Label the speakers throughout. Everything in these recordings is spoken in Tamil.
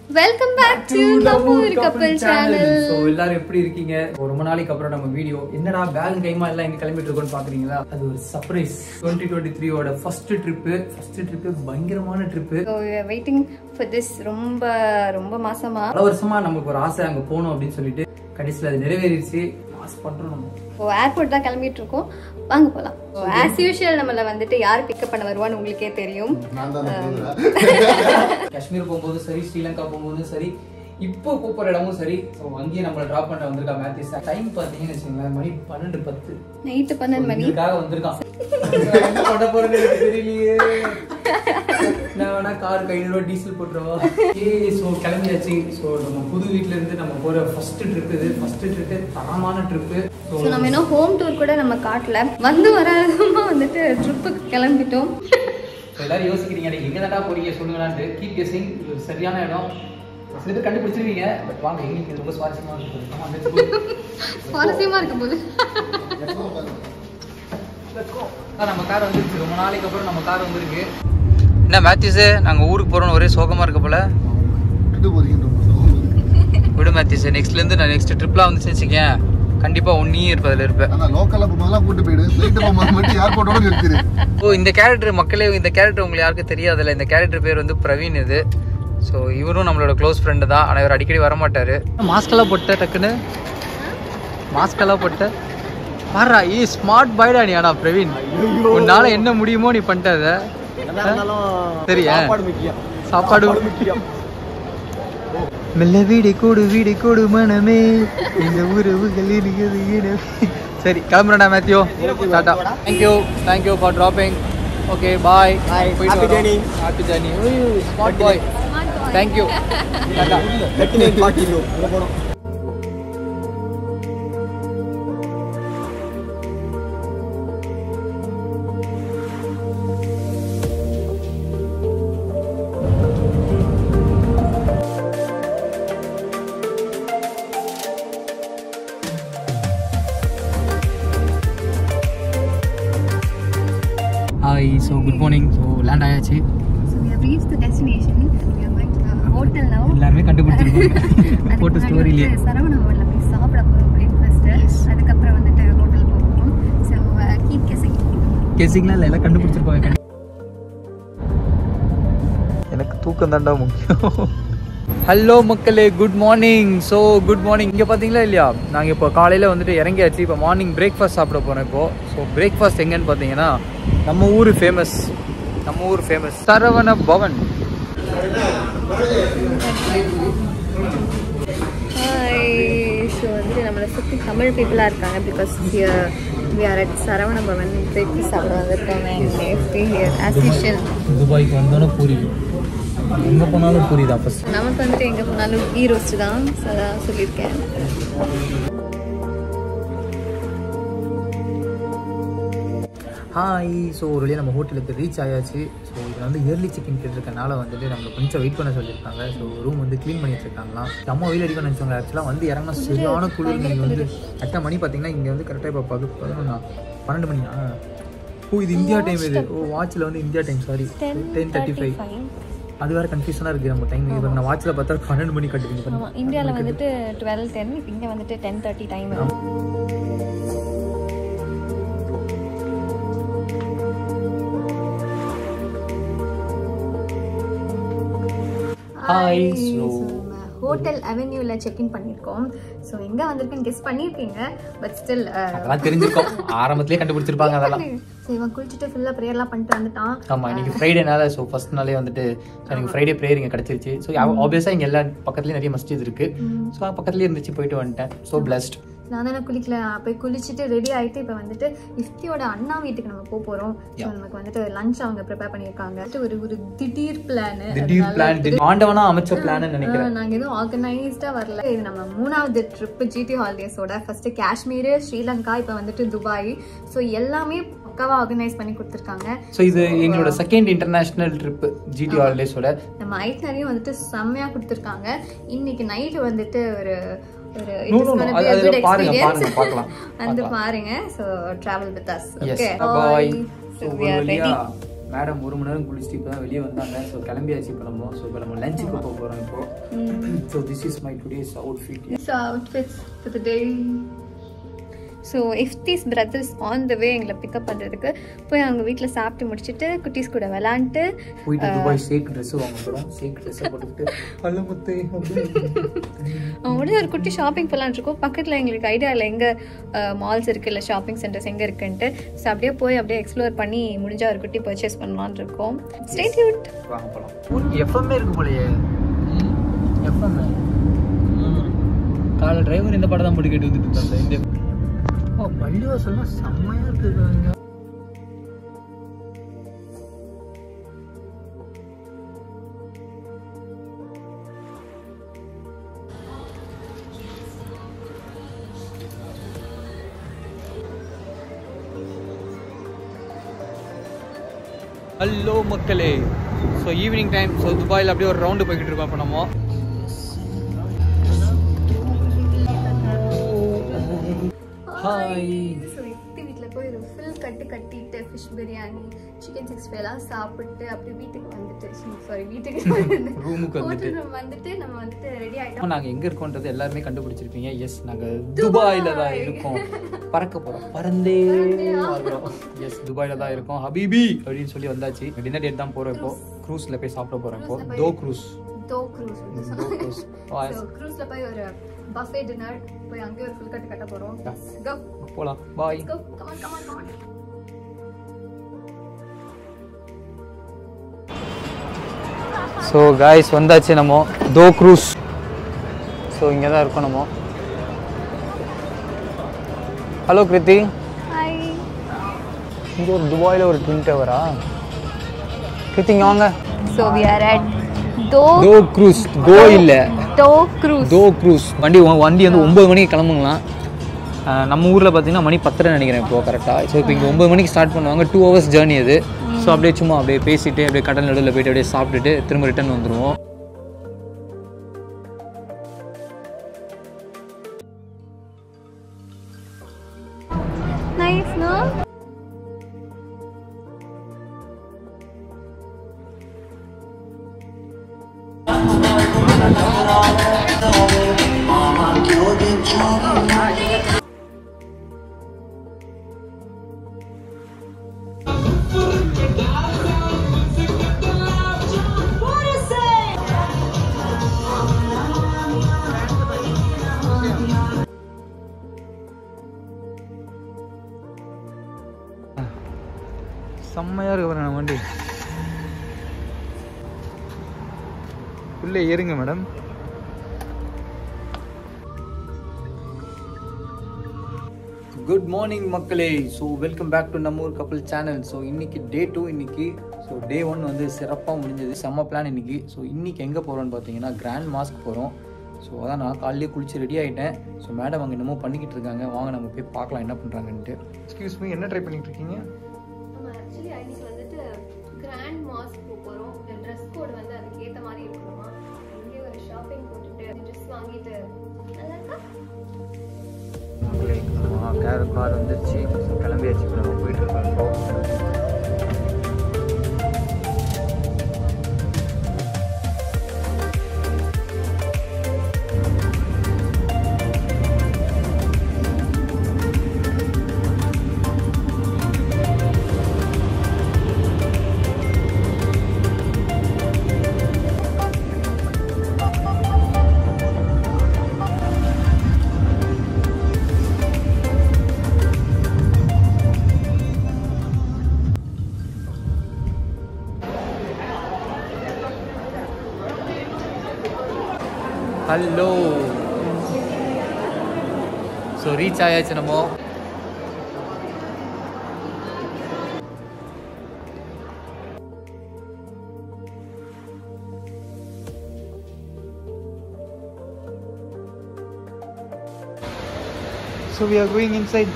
Speaker 1: வெல்கம் பேக் டு நம்ம ஒரு கப்பல் சேனல்
Speaker 2: ஸோ எல்லாரும் எப்படி இருக்கீங்க ஒரு ரொம்ப நாளைக்கு அப்புறம் நம்ம வீடியோ என்னடா பேக் கைமா எல்லாம் எங்க கிளம்பிட்டு இருக்கோம்னு பாக்குறீங்களா அது ஒரு சர்ப்ரைஸ் டுவெண்ட்டி டுவெண்ட்டி த்ரீயோட ஃபர்ஸ்ட் ட்ரிப்பு ஃபர்ஸ்ட் ட்ரிப்பு பயங்கரமான ட்ரிப்பு
Speaker 1: வெயிட்டிங் ஃபார் திஸ் ரொம்ப ரொம்ப மாசமா
Speaker 2: பல வருஷமா நமக்கு ஒரு ஆசை அங்க போகணும் அப்படின்னு சொல்லிட்டு கடைசியில் அது நிறைவேறிடுச்சு பாஸ் பண்றோம் நம்ம
Speaker 1: இப்போ ஏர்போர்ட் தான் கிளம்பிட்டு இருக்கோம் வாங்க போலாம் ஆஸ் யூஷுவல் நம்மள வந்துட்டு யார் பிக்கப் பண்ண வருவான்னு உங்களுக்கே தெரியும்
Speaker 2: காஷ்மீர் போகும்போதும் சரி ஸ்ரீலங்கா போகும்போதும் சரி இப்போ கூப்பிட்ற இடமும் சரி ஸோ அங்கேயே நம்மளை ட்ராப் பண்ண வந்திருக்கா மேத்யூஸ் டைம் பார்த்தீங்கன்னு வச்சுக்கோங்களேன் மணி பன்னெண்டு பத்து
Speaker 1: நைட்டு பன்னெண்டு மணி
Speaker 2: இதுக்காக வந்திருக்கான் என்ன பண்ண போறேன்னு எனக்கு தெரியலையே நான் வேணா காருக்கு ஐநூறு ரூபாய் டீசல் போட்டுருவா ஏ ஸோ கிளம்பியாச்சு ஸோ நம்ம புது வீட்ல இருந்து நம்ம போற ஃபர்ஸ்ட் ட்ரிப் இது ஃபர்ஸ்ட் ட்ரிப்பு தரமான ட்ரிப்பு ஸோ
Speaker 1: ஸோ நம்ம இன்னும் ஹோம் டூர் கூட நம்ம காட்டல வந்து வராதமா வந்துட்டு ட்ரிப்புக்கு கிளம்பிட்டோம்
Speaker 2: எல்லாரும் யோசிக்கிறீங்க நீங்க எங்க தாண்டா போறீங்க சொல்லுங்களான்ட்டு கீப் கெஸிங் இது சரியான இடம் சில பேர் கண்டுபிடிச்சிருவீங்க பட் வாங்க எங்களுக்கு இது ரொம்ப சுவாரஸ்யமா இருக்கும் ஆமா, let's go.
Speaker 1: சுவாரஸ்யமா இருக்கும் போது
Speaker 2: ஆ, நம்ம கார் வந்துருச்சு ரொம்ப நாளைக்கு அப்புறம் நம்ம கார் வந்திருக்கு என்ன மேத்யூஸு நாங்கள் ஊருக்கு போகிறோம்னு ஒரே சோகமாக இருக்க போல விடு மேத்யூஸ் நெக்ஸ்ட்லேருந்து நான் நெக்ஸ்ட் ட்ரிப்லாம் வந்துச்சு வச்சுக்கேன் கண்டிப்பாக ஒன் இயர் அதில் இருப்பேன் ஓ இந்த கேரக்டர் மக்களே இந்த கேரக்டர் உங்களுக்கு யாருக்கும் தெரியாதுல்ல இந்த கேரக்டர் பேர் வந்து பிரவீன் இது ஸோ இவரும் நம்மளோட க்ளோஸ் ஃப்ரெண்டு தான் ஆனால் இவர் அடிக்கடி வரமாட்டார் மாஸ்கெல்லாம் போட்ட டக்குன்னு மாஸ்கெல்லாம் போட்ட பாரா ஈ ஸ்மார்ட் பாய்டா நீ ஆனா பிரவீன் உன்னால என்ன முடியுமோ நீ பண்ணிட்ட சரியா சாப்பாடு மெல்ல வீடு கூடு வீடு கூடு மனமே இந்த உறவுகள் இருக்குது இனமே. சரி கிளம்புறேன்டா Mathew tata thank you thank you for dropping okay bye happy journey happy journey smart boy thank you tata hi so good morning so land ஆயாச்சு
Speaker 1: So we have reached the destination. We are going to the hotel now.
Speaker 2: எல்லாருமே கண்டுபிடிச்சிருக்கோம் போட்ட ஸ்டோரியிலே
Speaker 1: சரவண பவன்ல போய் சாப்பிட போறோம் பிரேக்ஃபாஸ்ட் அதுக்கப்புறம் வந்துட்டு ஹோட்டல் போகிறோம் ஸோ கீப் கெஸிங்
Speaker 2: கெஸிங்லாம் இல்லை எல்லாம் கண்டுபிடிச்சிருப்பாங்க எனக்கு தூக்கம் தாண்டா முக்கியம் ஹலோ மக்களே good morning so good morning இங்கே பார்த்தீங்களா இல்லையா நாங்கள் இப்போ காலையில் வந்துட்டு இறங்கியாச்சு இப்போ மார்னிங் பிரேக்ஃபாஸ்ட் சாப்பிட போகிறோம் இப்போ ஸோ பிரேக்ஃபாஸ்ட் எங்கன்னு பார்த்தீங்கன்னா நம்ம ஊர் ஃபேமஸ் நம்ம ஊர் famous Saravana Bhavan
Speaker 1: hi so வந்துட்டு நம்மளை சுற்றி தமிழ் பீப்புளாக இருக்காங்க because we are at Saravana Bhavan breakfast சாப்பிட வந்திருக்காங்க ஹியர் ஆஸ் யூஷுவல்
Speaker 2: துபாய்க்கு வந்தோன்னே பூரி எங்கே போனாலும் பூரி தான் ஃபஸ்ட்
Speaker 1: நமக்கு வந்துட்டு எங்கே போனாலும் ஈ ரோஸ்ட் தான் ஸோ அதான் சொல்லியிருக்கேன்
Speaker 2: ஹாய் ஸோ ஒரு வழியாக நம்ம ஹோட்டலுக்கு ரீச் ஆயாச்சு ஸோ இதில் வந்து இயர்லி செக்கிங் கேட்டிருக்கனால வந்துட்டு நம்மளை கொஞ்சம் வெயிட் பண்ண சொல்லியிருக்காங்க ஸோ ரூம் வந்து க்ளீன் பண்ணிட்டு இருக்காங்களா நம்ம வெயில் அடிக்க நினச்சவங்க ஆக்சுவலாக வந்து இறங்கினா சரியான குளிர் நீங்கள் வந்து கரெக்டாக மணி பார்த்தீங்கன்னா இங்கே வந்து கரெக்டாக இப்போ பது பதினொன்னா பன்னெண்டு மணி ஆ ஓ இது இந்தியா டைம் இது ஓ வாட்சில் வந்து India time sorry ten thirty five அது வேறு கன்ஃபியூஷனாக இருக்குது நம்ம டைம் இப்போ நான் வாட்சில் பார்த்தா பன்னெண்டு மணி கட்டுவீங்க
Speaker 1: ஆமாம் இந்தியாவில் வந்துட்டு டுவெல் டென் இங்கே வந்துட்டு ten thirty time
Speaker 2: Hi, so-
Speaker 1: hotel அவென்யூவில் செக்இன் பண்ணியிருக்கோம் ஸோ எங்கே வந்திருக்குன்னு கெஸ் பண்ணியிருப்பீங்க பட் ஸ்டில்
Speaker 2: அதெல்லாம் தெரிஞ்சிருக்கோம் ஆரம்பத்திலே கண்டுபிடிச்சிருப்பாங்க அதெல்லாம்
Speaker 1: ஸோ இவன் குளிச்சுட்டு ஃபுல்லாக ப்ரேயர்லாம் பண்ணிட்டு வந்துட்டான்
Speaker 2: ஆமாம் இன்னைக்கு ஃப்ரைடேனால ஸோ ஃபர்ஸ்ட் நாளே வந்துட்டு so எனக்கு ஃப்ரைடே ப்ரேயர் இங்கே கிடச்சிருச்சு ஸோ ஆப்வியஸாக இங்கே எல்லா பக்கத்துலேயும் நிறைய மஸ்ஜித் இருக்கு ஸோ பக்கத்துலேயே இருந்துச்சு போயிட்டு வந்துட்டேன் ஸோ பிளஸ்ட்
Speaker 1: நான் தானே குளிக்கல போய் குளிச்சுட்டு ரெடி ஆயிட்டு இப்போ வந்துட்டு இஃப்தியோட அண்ணா வீட்டுக்கு நம்ம போக போகிறோம் ஸோ நமக்கு வந்துட்டு லஞ்ச் அவங்க ப்ரிப்பேர் பண்ணியிருக்காங்க வந்துட்டு ஒரு ஒரு திடீர் பிளான்
Speaker 2: திடீர் பிளான் ஆண்டவனா அமைச்ச பிளான் நினைக்கிறேன்
Speaker 1: நாங்கள் எதுவும் ஆர்கனைஸ்டாக வரல இது நம்ம மூணாவது ட்ரிப் ஜிடி ஹாலிடேஸோட ஃபர்ஸ்ட் காஷ்மீர் ஸ்ரீலங்கா இப்போ வந்துட்டு துபாய் ஸோ எல்லாமே பக்காவாக ஆர்கனைஸ் பண்ணி கொடுத்துருக்காங்க
Speaker 2: ஸோ இது எங்களோட செகண்ட் இன்டர்நேஷனல் ட்ரிப் ஜிடி ஹாலிடேஸோட
Speaker 1: நம்ம ஐட்னரியும் வந்துட்டு செம்மையாக கொடுத்துருக்காங்க இன்னைக்கு நைட்டு வந்துட்டு ஒரு ஒரு
Speaker 2: No,
Speaker 1: it is
Speaker 2: no, no.
Speaker 1: gonna be
Speaker 2: அது-
Speaker 1: a
Speaker 2: அதுல
Speaker 1: good
Speaker 2: பாருங்க,
Speaker 1: experience.
Speaker 2: பாருங்க, பார்க்கலாம்.
Speaker 1: வந்து
Speaker 2: பார்க்கலாம்.
Speaker 1: பாருங்க so travel with us
Speaker 2: yes
Speaker 1: okay
Speaker 2: bye
Speaker 1: so we are ready
Speaker 2: madam ஒரு மணி நேரம் குளிச்சுட்டு இப்போ தான் வெளியே வந்தாங்க ஸோ கிளம்பியாச்சு இப்போ நம்ம ஸோ இப்போ நம்ம லஞ்சுக்கு போக போகிறோம் இப்போ so this is my today's outfit
Speaker 1: So outfits for the day. So இஃப்தீஸ் பிரதர்ஸ் ஆன் த வே எங்களை பிக்கப் பண்ணுறதுக்கு போய் அவங்க வீட்டில் சாப்பிட்டு முடிச்சுட்டு குட்டீஸ் கூட விளாண்டுட்டு
Speaker 2: போயிட்டு துபாய் ஷேக் ட்ரெஸ் வாங்க போகிறோம் ஷேக் ட்ரெஸ்ஸை போட்டுக்கிட்டு அல்ல முத்து
Speaker 1: அவங்க முடிஞ்ச ஒரு குட்டி ஷாப்பிங் போகலான்னு இருக்கோம் பக்கத்தில் எங்களுக்கு ஐடியா இல்லை எங்கே மால்ஸ் இருக்குது இல்லை ஷாப்பிங் சென்டர்ஸ் எங்கே இருக்குன்ட்டு ஸோ அப்படியே போய் அப்படியே எக்ஸ்ப்ளோர் பண்ணி முடிஞ்ச ஒரு குட்டி பர்ச்சேஸ் பண்ணலான்னு இருக்கோம் ஸ்டேட் யூட்
Speaker 2: வாங்க போகலாம் எஃப்எம்மே இருக்கு போலயே எஃப்எம் காலை டிரைவர் இந்த படம் தான் போட்டு கேட்டு வந்துட்டு இருந்தாங்க இந்த ஓ பள்ளிவாசல்லாம் செம்மையா இருக்குங்க ஹலோ மக்களே ஸோ ஈவினிங் டைம் ஸோ துபாயில் அப்படியே ஒரு ரவுண்டு போய்கிட்டு இருக்கோம் இப்போ நம்ம ஹாய்
Speaker 1: ஸோ இஃப்தி வீட்டில் போய் ஒரு ஃபுல் கட்டு கட்டிட்டு ஃபிஷ் பிரியாணி சிக்கன் சிக்ஸ் ஃபைவ்லாம் சாப்பிட்டு அப்படியே வீட்டுக்கு வந்துட்டு சாரி வீட்டுக்கு
Speaker 2: ரூமுக்கு வந்துட்டு
Speaker 1: ஹோட்டல் ரூம் வந்துட்டு நம்ம வந்துட்டு ரெடி ஆகிட்டோம்
Speaker 2: நாங்கள் எங்கே இருக்கோன்றது எல்லாருமே கண்டுபிடிச்சிருப்பீங்க எஸ் நாங்கள் துபாயில் தான் இருக்கோம் பறக்க போகிறோம் பறந்தே வர்றோம் எஸ் துபாயில் தான் இருக்கோம் ஹபீபி அப்படின்னு சொல்லி வந்தாச்சு டின்னர் டேட் தான் போகிறோம் இப்போ க்ரூஸில் போய் சாப்பிட போகிறோம் இப்போ தோ க்ரூஸ்
Speaker 1: தோ க்ரூஸ்
Speaker 2: தோ க்ரூஸ்
Speaker 1: ஸோ க்ரூஸில் போய் ஒரு பஃபே டின்னர் போய் அங்கேயே ஒரு ஃபுல் கட்டு கட்ட போகிறோம் கோ
Speaker 2: போகலாம் boy
Speaker 1: go come on come on come on
Speaker 2: so guys வந்தாச்சு நம்ம தோ க்ரூஸ் ஸோ இங்கே தான் இருக்கோம் நம்ம ஹலோ கிருத்தி
Speaker 1: ஹாய்
Speaker 2: இங்கே ஒரு துபாயில் ஒரு ட்வின் டவரா கிருத்தி இங்கே வாங்க
Speaker 1: ஸோ வி ஆர் அட் தோ
Speaker 2: தோ க்ரூஸ் கோ இல்லை
Speaker 1: தோ க்ரூஸ்
Speaker 2: தோ க்ரூஸ் வண்டி வண்டி வந்து ஒம்பது மணிக்கு கிளம்புங்களாம் அஹ் நம்ம ஊரில் பார்த்தீங்கன்னா மணி பத்தரை நினைக்கிறேன் இப்போ கரெக்டாக ஸோ இப்போ இங்கே ஒம்பது மணிக்கு ஸ்டார்ட் பண்ணுவாங்க டூ ஹவர்ஸ் ஜேர்னி அது ஸோ அப்படியே சும்மா அப்படியே பேசிட்டு அப்படியே கடல் நடுவில் போயிட்டு அப்படியே சாப்பிட்டுட்டு திரும்ப ரிட்டர்ன் வந்துடுவோம்
Speaker 1: நைஸ் நோ
Speaker 2: செம்மையாக இருக்கு பாருங்க நம்ம வண்டி உள்ளே ஏறுங்க மேடம் குட் மார்னிங் மக்களே ஸோ வெல்கம் பேக் டு நம்ம ஊர் கப்பல் சேனல் ஸோ இன்னைக்கு டே டூ இன்னைக்கு ஸோ டே ஒன் வந்து சிறப்பாக முடிஞ்சது செம்ம பிளான் இன்னைக்கு ஸோ இன்னைக்கு எங்கே போகிறோம்னு பார்த்தீங்கன்னா கிராண்ட் மாஸ்க் போகிறோம் ஸோ அதான் நான் காலையிலே குளிச்சு ரெடி ஆகிட்டேன் ஸோ மேடம் அங்கே என்னமோ பண்ணிக்கிட்டு இருக்காங்க வாங்க நம்ம போய் பார்க்கலாம் என்ன பண்ணுறாங்கன்ட்டு எக்ஸ்கியூஸ் மீ என்ன ட்ரை பண்ணிட்டு இருக்கீங்க
Speaker 1: நம்ம ஆக்சுவலி அன்னைக்கு வந்துட்டு கிராண்ட் மாஸ்க் போகிறோம் ட்ரெஸ் கோட் வந்து அதுக்கு ஏற்ற மாதிரி இருக்கணுமா இங்கே ஒரு ஷாப்பிங் போட்டுட்டு ட்ரெஸ் வாங்கிட்டு நல்லா இருக்கா
Speaker 2: கேர் கார் வந்துருச்சு ஸோ கிளம்பியாச்சு இப்போ நம்ம போயிட்டு இருக்கோம் இப்போ ஹலோ ஸோ ரீச் ஆயாச்சு நம்ம So we are going inside.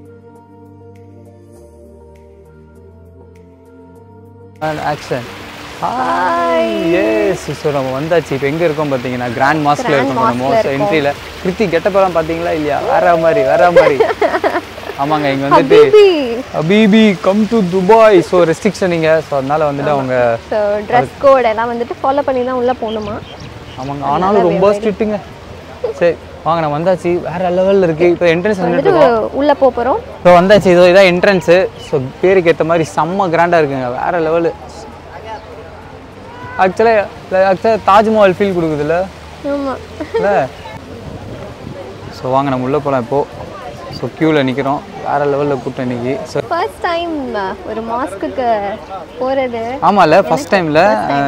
Speaker 2: And action.
Speaker 3: Yes so நம்ம வந்தாச்சு இப்போ எங்கே இருக்கோம் பார்த்தீங்கன்னா கிராண்ட் மாஸ்கில்
Speaker 1: Grand
Speaker 3: இருக்கோம் நம்ம
Speaker 1: Mosque ல இருக்கோம்.
Speaker 3: என்ட்ரியில் கிருத்தி கெட்டப்பெல்லாம் பார்த்தீங்களா இல்லையா வேற மாதிரி வேற மாதிரி ஆமாங்க இங்கே வந்துட்டு
Speaker 1: ஹபீபி
Speaker 3: அபிபி come to Dubai so restriction நீங்கள் ஸோ அதனால வந்துட்டு அவங்க
Speaker 1: ஸோ ட்ரெஸ் கோட் எல்லாம் வந்துட்டு ஃபாலோ பண்ணி தான் உள்ளே போகணுமா
Speaker 3: ஆமாங்க ஆனாலும் ரொம்ப ஸ்ட்ரிக்ட்டுங்க சரி வாங்க நான் வந்தாச்சு வேற லெவலில் இருக்கு இப்போ என்ட்ரன்ஸ்
Speaker 1: வந்துட்டு உள்ளே போக போகிறோம்
Speaker 3: இப்போ வந்தாச்சு இதோ இதான் என்ட்ரன்ஸு ஸோ பேருக்கு ஏற்ற மாதிரி செம்ம கிராண்டாக இருக்குங்க வேற லெவலு ஆக்சுவலாக ஆக்சுவலாக தாஜ்மஹால் ஃபீல் கொடுக்குதுல்ல
Speaker 1: ஆமாம்
Speaker 3: இல்லை ஸோ வாங்க நம்ம உள்ளே போகலாம் இப்போது ஸோ க்யூவில் நிற்கிறோம் வேற லெவலில் கூட்டம் இன்னைக்கு ஸோ
Speaker 1: ஃபர்ஸ்ட் டைம் ஒரு மாஸ்க்குக்கு போகிறது
Speaker 3: ஆமாம்ல ஃபஸ்ட் டைமில்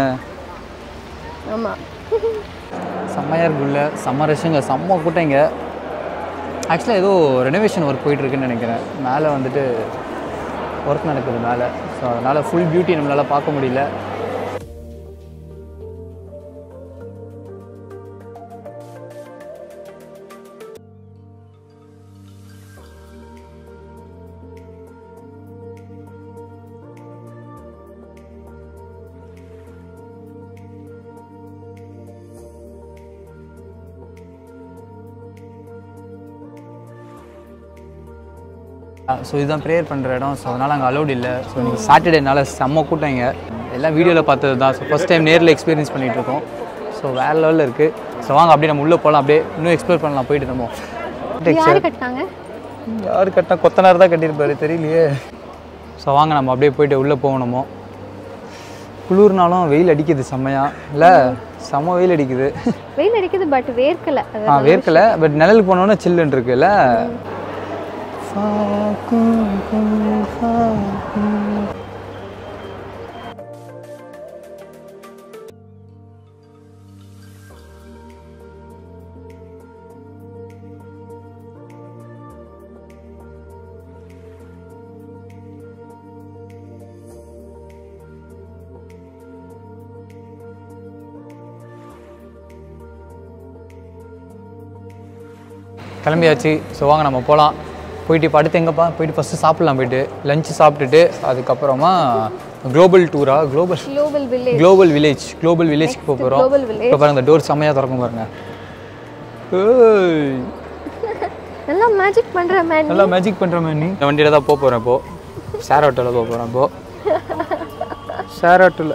Speaker 1: ஆமாம்
Speaker 3: செம்மையாக இருக்குல்ல செம்ம ரஷ்ஷுங்க செம்ம கூட்டங்க ஆக்சுவலாக ஏதோ ரெனோவேஷன் ஒர்க் போயிட்டுருக்குன்னு நினைக்கிறேன் மேலே வந்துட்டு ஒர்க் நடக்குது மேலே ஸோ அதனால் ஃபுல் பியூட்டி நம்மளால் பார்க்க முடியல ஸோ இதுதான் ப்ரேயர் பண்ணுற இடம் ஸோ அதனால் அங்கே அலௌட் இல்லை ஸோ இன்னைக்கு சாட்டர்டேனால செம்ம கூட்டம் இங்கே எல்லாம் வீடியோவில் பார்த்தது தான் ஸோ ஃபஸ்ட் டைம் நேரில் எக்ஸ்பீரியன்ஸ் பண்ணிகிட்டு இருக்கோம் ஸோ வேறு லெவலில் இருக்குது ஸோ வாங்க அப்படியே நம்ம உள்ளே போகலாம் அப்படியே இன்னும் எக்ஸ்ப்ளோர் பண்ணலாம் போயிட்டு நம்ம
Speaker 1: யார் கட்டினாங்க
Speaker 3: யார் கட்டினா கொத்தனார் தான் கட்டியிருப்பாரு தெரியலையே ஸோ வாங்க நம்ம அப்படியே போயிட்டு உள்ளே போகணுமோ குளிர்னாலும் வெயில் அடிக்குது செம்மையா இல்லை செம்ம வெயில் அடிக்குது
Speaker 1: வெயில் அடிக்குது பட் வேர்க்கல அது
Speaker 3: ஆ வேர்க்கலை பட் நிழலுக்கு போனோன்னே சில்லுன்னு இருக்குல்ல கிளம்பியாச்சு ஸோ வாங்க நம்ம போகலாம் போயிட்டு இப்போ அடுத்து எங்கப்பா போயிட்டு ஃபஸ்ட்டு சாப்பிட்லாம் போயிட்டு லஞ்சு சாப்பிட்டுட்டு அதுக்கப்புறமா குளோபல் டூரா global
Speaker 1: global village
Speaker 3: global village global வில்லேஜ்க்கு போக போகிறோம்
Speaker 1: global village.
Speaker 3: இப்போ பாருங்க இந்த டோர் செம்மையாக திறக்கும் பாருங்க ஏய்,
Speaker 1: நல்லா மேஜிக் பண்ற மேன்
Speaker 3: நல்லா மேஜிக் பண்ணுற மாதிரி நீ இந்த வண்டியில் தான் போக போகிறேன் இப்போது ஷேர் ஆட்டோவில் போக போகிறேன் இப்போது ஷேர் ஆட்டோவில்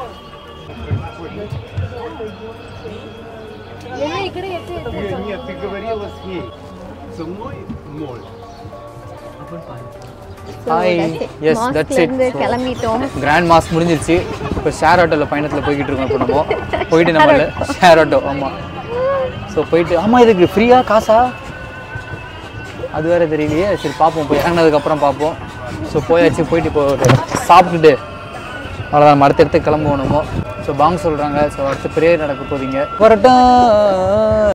Speaker 3: ஹாய் எஸ் தட்ஸ் இட்
Speaker 1: இருந்து கிளம்பிட்டோம்
Speaker 3: கிராண்ட் மாஸ் முடிஞ்சிருச்சு இப்போ ஷேர் ஆட்டோவில் பயணத்தில் போய்கிட்டு இருக்கோம் இப்போ நம்ம போயிட்டு நம்ம ஷேர் ஆட்டோ ஆமாம் ஸோ போயிட்டு ஆமாம் இதுக்கு ஃப்ரீயா காசா அது வேற தெரியலையே சரி பார்ப்போம் போய் இறங்கினதுக்கப்புறம் பார்ப்போம் ஸோ போயாச்சு போயிட்டு இப்போ ஒரு சாப்பிட்டுட்டு அவ்வளோதான் நம்ம அடுத்த இடத்துக்கு கிளம்புவோம் நம்ம ஸோ பாங் சொல்கிறாங்க ஸோ அடுத்து ப்ரேயர் நடக்க போதீங்க வரட்டும்